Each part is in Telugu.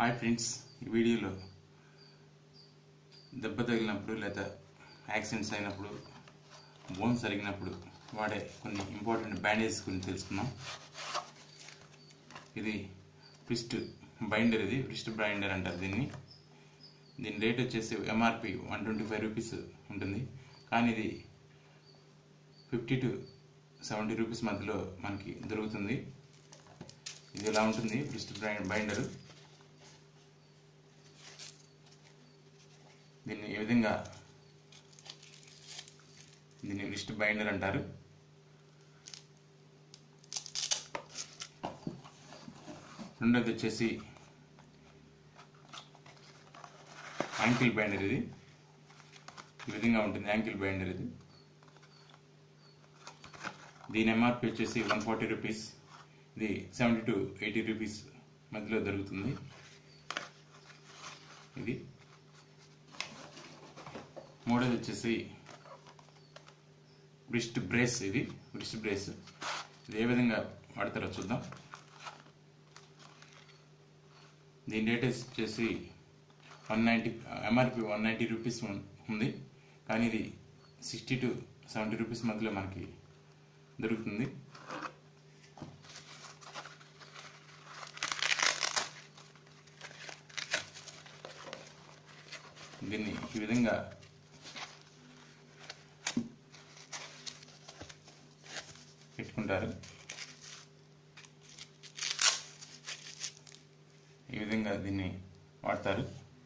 హాయ్ ఫ్రెండ్స్ ఈ వీడియోలో దెబ్బ తగిలినప్పుడు లేదా యాక్సిడెంట్స్ అయినప్పుడు బోన్స్ జరిగినప్పుడు వాడే కొన్ని ఇంపార్టెంట్ బ్యాండేజెస్ గురించి తెలుసుకుందాం ఇది ఫ్రిస్ట్ బైండర్ ఇది ఫ్రిస్ట్ బైండర్ అంటారు దీన్ని దీని రేట్ వచ్చేసి MRP one twenty five rupees ఉంటుంది కానీ ఇది ఫిఫ్టీ టు సెవెంటీ రూపీస్ మధ్యలో మనకి దొరుకుతుంది ఇది ఇలా ఉంటుంది ఫ్రిస్ట్ బైండర్ దీన్ని ఈ విధంగా దీన్ని రిస్ట్ బైండర్ అంటారు రెండోది వచ్చేసి యాంకిల్ బైండర్ ఇది ఈ విధంగా ఉంటుంది యాంకిల్ బైండర్ ఇది దీని ఎంఆర్పి వచ్చేసి వన్ ఫార్టీ రూపీస్ ఇది సెవెంటీ టు ఎయిటీ రూపీస్ మధ్యలో దొరుకుతుంది ఇది మూడోది వచ్చేసి బ్రిస్ట్ బ్రేస్ ఇది బ్రిస్ట్ బ్రేస్ ఇది ఏ విధంగా వాడతారో చూద్దాం దీని రేట్ వచ్చేసి one ninety MRP one ninety rupees ఉంది కానీ ఇది సిక్స్టీ టు సెవెంటీ రూపీస్ మధ్యలో మనకి దొరుకుతుంది దీన్ని ఈ విధంగా పెట్టుకుంటారు ఈ విధంగా దీన్ని వాడతారు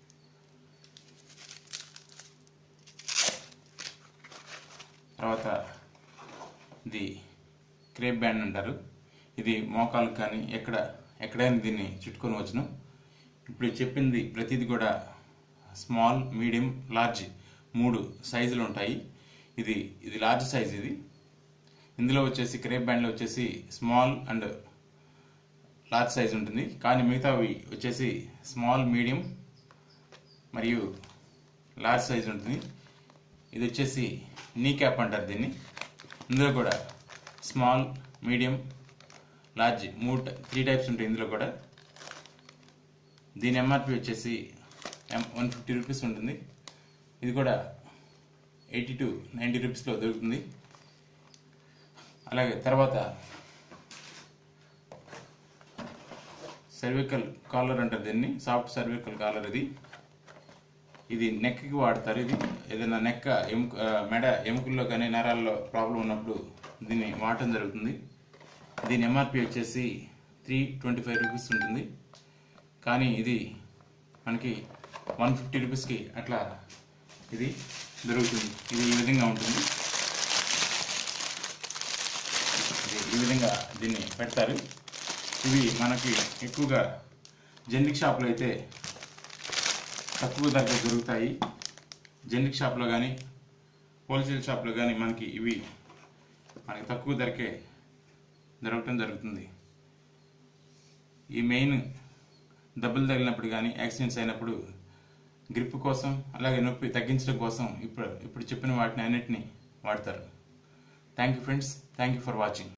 తర్వాత ఇది క్రేప్ బ్యాండ్ అంటారు ఇది మోకాలు కానీ ఎక్కడ ఎక్కడైనా దీన్ని చుట్టుకొని వచ్చును ఇప్పుడు చెప్పింది ప్రతిదీ కూడా స్మాల్ మీడియం లార్జ్ మూడు సైజులు ఉంటాయి ఇది ఇది లార్జ్ సైజ్ ఇది ఇందులో వచ్చేసి క్రేప్ బ్యాండ్లో వచ్చేసి స్మాల్ అండ్ లార్జ్ సైజ్ ఉంటుంది కానీ మిగతావి వచ్చేసి స్మాల్ మీడియం మరియు లార్జ్ సైజ్ ఉంటుంది ఇది వచ్చేసి నీ క్యాప్ అంటారు దీన్ని ఇందులో కూడా స్మాల్ మీడియం లార్జ్ మూడు త్రీ టైప్స్ ఉంటాయి ఇందులో కూడా దీని ఎంఆర్పి వచ్చేసి వన్ ఫిఫ్టీ రూపీస్ ఉంటుంది ఇది కూడా ఎయిటీ టు నైంటీ రూపీస్లో దొరుకుతుంది అలాగే తర్వాత సర్వికల్ కాలర్ అంటారు దీన్ని సాఫ్ట్ సర్వికల్ కాలర్ ఇది ఇది నెక్కి వాడతారు ఇది ఏదైనా నెక్క ఎముక మెడ ఎముకల్లో కానీ నరాల్లో ప్రాబ్లం ఉన్నప్పుడు దీన్ని వాడటం జరుగుతుంది దీని ఎంఆర్పి వచ్చేసి త్రీ ట్వంటీ ఫైవ్ రూపీస్ ఉంటుంది కానీ ఇది మనకి వన్ ఫిఫ్టీ రూపీస్కి అట్లా ఇది దొరుకుతుంది ఇది ఈ విధంగా ఉంటుంది ఇది ఈ విధంగా దీన్ని పెడతారు ఇవి మనకి ఎక్కువగా జెనిక్ షాప్లో అయితే తక్కువ ధరకు దొరుకుతాయి జెనిక్ షాప్లో కానీ హోల్సేల్ షాప్లో కానీ మనకి ఇవి మనకి తక్కువ ధరకే దొరకటం జరుగుతుంది ఈ మెయిన్ దెబ్బలు తగిలినప్పుడు కానీ యాక్సిడెంట్స్ అయినప్పుడు గ్రిప్ కోసం అలాగే నొప్పి తగ్గించడం కోసం ఇప్పుడు ఇప్పుడు చెప్పిన వాటిని అన్నిటిని వాడతారు thank you friends thank you for watching